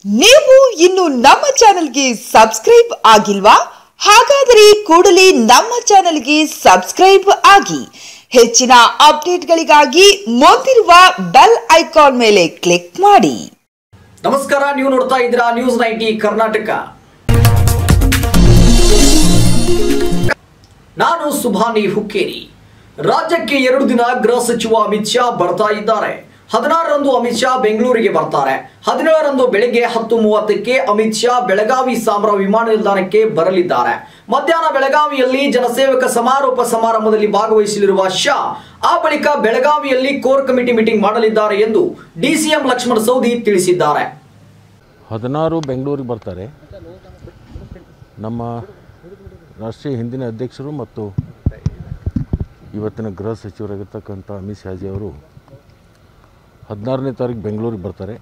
ನೀವು ಇನ್ನು ನಮ್ಮ ಚಾನೆಲ್ಗೆ ಸಬ್ಸ್ಕ್ರೈಬ್ ಆಗಿಲ್ವಾ ಹಾಗಾದರೆ ಕೂಡಲೇ ನಮ್ಮ ಚಾನೆಲ್ಗೆ ಸಬ್ಸ್ಕ್ರೈಬ್ ಆಗಿ ಹೆಚ್ಚಿನ ಅಪ್ಡೇಟ್ಗಳಿಗಾಗಿ ಮುಂದಿರುವ ಬೆಲ್ ಐಕಾನ್ ಮೇಲೆ ಕ್ಲಿಕ್ ಮಾಡಿ ನಮಸ್ಕಾರ ನೀವು ನೋಡ್ತಾ ಇದ್ದೀರಾ ನ್ಯೂಸ್ ನೈಂಟಿ ಕರ್ನಾಟಕ ನಾನು ಸುಭಾನಿ ಹುಕ್ಕೇರಿ ರಾಜ್ಯಕ್ಕೆ ಎರಡು ದಿನ ಗೃಹ ಸಚಿವ ಅಮಿತ್ ಶಾ ಬರ್ತಾ ಇದ್ದಾರೆ ಹದಿನಾರರಂದು ಅಮಿತ್ ಶಾ ಬೆಂಗಳೂರಿಗೆ ಬರ್ತಾರೆ ಹದಿನೇಳರಂದು ಬೆಳಗ್ಗೆ ಹತ್ತು ಮೂವತ್ತಕ್ಕೆ ಅಮಿತ್ ಶಾ ಬೆಳಗಾವಿ ಸಾಂಬ್ರಾ ವಿಮಾನ ನಿಲ್ದಾಣಕ್ಕೆ ಬರಲಿದ್ದಾರೆ ಮಧ್ಯಾಹ್ನ ಬೆಳಗಾವಿಯಲ್ಲಿ ಜನಸೇವಕ ಸಮಾರೋಪ ಸಮಾರಂಭದಲ್ಲಿ ಭಾಗವಹಿಸಲಿರುವ ಶಾ ಆ ಬಳಿಕ ಬೆಳಗಾವಿಯಲ್ಲಿ ಕೋರ್ ಕಮಿಟಿ ಮೀಟಿಂಗ್ ಮಾಡಲಿದ್ದಾರೆ ಎಂದು ಡಿಸಿಎಂ ಲಕ್ಷ್ಮಣ ಸೌದಿ ತಿಳಿಸಿದ್ದಾರೆ ಹದಿನಾರು ಬೆಂಗಳೂರಿಗೆ ಬರ್ತಾರೆ ನಮ್ಮ ರಾಷ್ಟ್ರೀಯ ಹಿಂದಿನ ಅಧ್ಯಕ್ಷರು ಮತ್ತು ಇವತ್ತಿನ ಗೃಹ ಸಚಿವರಾಗಿರ್ತಕ್ಕಂಥ ಅಮಿತ್ ಶಾಜಿ ಅವರು ಹದಿನಾರನೇ ತಾರೀಕು ಬೆಂಗಳೂರಿಗೆ ಬರ್ತಾರೆ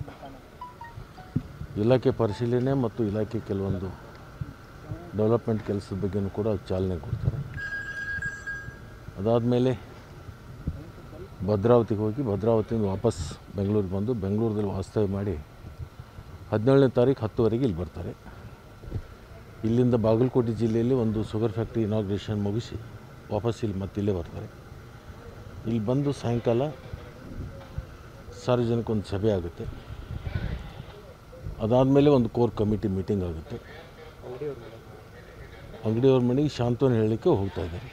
ಇಲಾಖೆ ಪರಿಶೀಲನೆ ಮತ್ತು ಇಲಾಖೆ ಕೆಲವೊಂದು ಡೆವಲಪ್ಮೆಂಟ್ ಕೆಲಸದ ಬಗ್ಗೆನೂ ಕೂಡ ಚಾಲನೆ ಕೊಡ್ತಾರೆ ಅದಾದಮೇಲೆ ಭದ್ರಾವತಿಗೆ ಹೋಗಿ ಭದ್ರಾವತಿಯಿಂದ ವಾಪಸ್ ಬೆಂಗಳೂರಿಗೆ ಬಂದು ಬೆಂಗಳೂರಲ್ಲಿ ವಾಸ್ತವ್ಯ ಮಾಡಿ ಹದಿನೇಳನೇ ತಾರೀಕು ಹತ್ತುವರೆಗೆ ಇಲ್ಲಿ ಬರ್ತಾರೆ ಇಲ್ಲಿಂದ ಬಾಗಲಕೋಟೆ ಜಿಲ್ಲೆಯಲ್ಲಿ ಒಂದು ಶುಗರ್ ಫ್ಯಾಕ್ಟ್ರಿ ಇನಾಗ್ರೇಷನ್ ಮುಗಿಸಿ ವಾಪಸ್ ಇಲ್ಲಿ ಮತ್ತೆ ಇಲ್ಲೇ ಬರ್ತಾರೆ ಇಲ್ಲಿ ಬಂದು ಸಾಯಂಕಾಲ ಸಾರ್ವಜನಿಕ ಒಂದು ಸಭೆ ಆಗುತ್ತೆ ಅದಾದಮೇಲೆ ಒಂದು ಕೋರ್ ಕಮಿಟಿ ಮೀಟಿಂಗ್ ಆಗುತ್ತೆ ಅಂಗಡಿಯವ್ರ ಮನೆಗೆ ಶಾಂತವನ್ನ ಹೇಳಲಿಕ್ಕೆ ಹೋಗ್ತಾ ಇದ್ದಾರೆ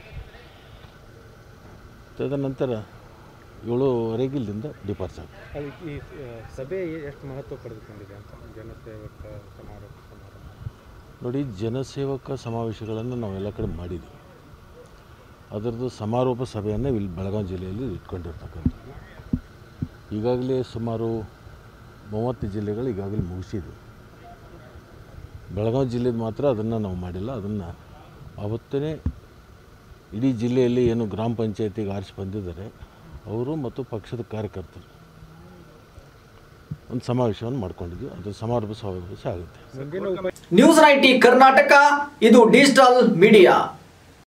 ತದನಂತರ ಏಳುವರೆಗೆ ಇಲ್ಲಿಂದ ಡಿಪಾರ್ಚ್ ಆಗುತ್ತೆ ಅಲ್ಲಿ ಈ ಆ, ಸಭೆ ಎಷ್ಟು ಮಹತ್ವ ಪಡೆದುಕೊಂಡಿದೆ ಅಂತ ಜನಸೇವಕ ಸಮಾರೋಪ ಸಮಾರಂಭ ನೋಡಿ ಜನಸೇವಕ ಸಮಾವೇಶಗಳನ್ನು ನಾವೆಲ್ಲ ಕಡೆ ಮಾಡಿದ್ವಿ ಅದರದ್ದು ಸಮಾರೋಪ ಸಭೆಯನ್ನು ಇಲ್ಲಿ ಬೆಳಗಾವಿ ಜಿಲ್ಲೆಯಲ್ಲಿ ಇಟ್ಕೊಂಡಿರ್ತಕ್ಕಂಥದ್ದು ಈಗಾಗಲೇ ಸುಮಾರು ಮೂವತ್ತು ಜಿಲ್ಲೆಗಳು ಈಗಾಗಲೇ ಮುಗಿಸಿದ್ವಿ ಬೆಳಗಾವಿ ಜಿಲ್ಲೆದು ಮಾತ್ರ ಅದನ್ನು ನಾವು ಮಾಡಿಲ್ಲ ಅದನ್ನು ಆವತ್ತೇ ಇಡೀ ಜಿಲ್ಲೆಯಲ್ಲಿ ಏನು ಗ್ರಾಮ ಪಂಚಾಯತಿಗೆ ಆರಿಸಿ ಬಂದಿದ್ದಾರೆ ಅವರು ಮತ್ತು ಪಕ್ಷದ ಕಾರ್ಯಕರ್ತರು ಒಂದು ಸಮಾವೇಶವನ್ನು ಮಾಡ್ಕೊಂಡಿದ್ವಿ ಅದು ಸಮಾರೋಪ ಸಮಾವೇಶ ಆಗುತ್ತೆ ಮುಂದಿನ ಉಪ ನ್ಯೂಸ್ ನೈಂಟಿ ಕರ್ನಾಟಕ ಇದು ಡಿಜಿಟಲ್ ಮೀಡಿಯಾ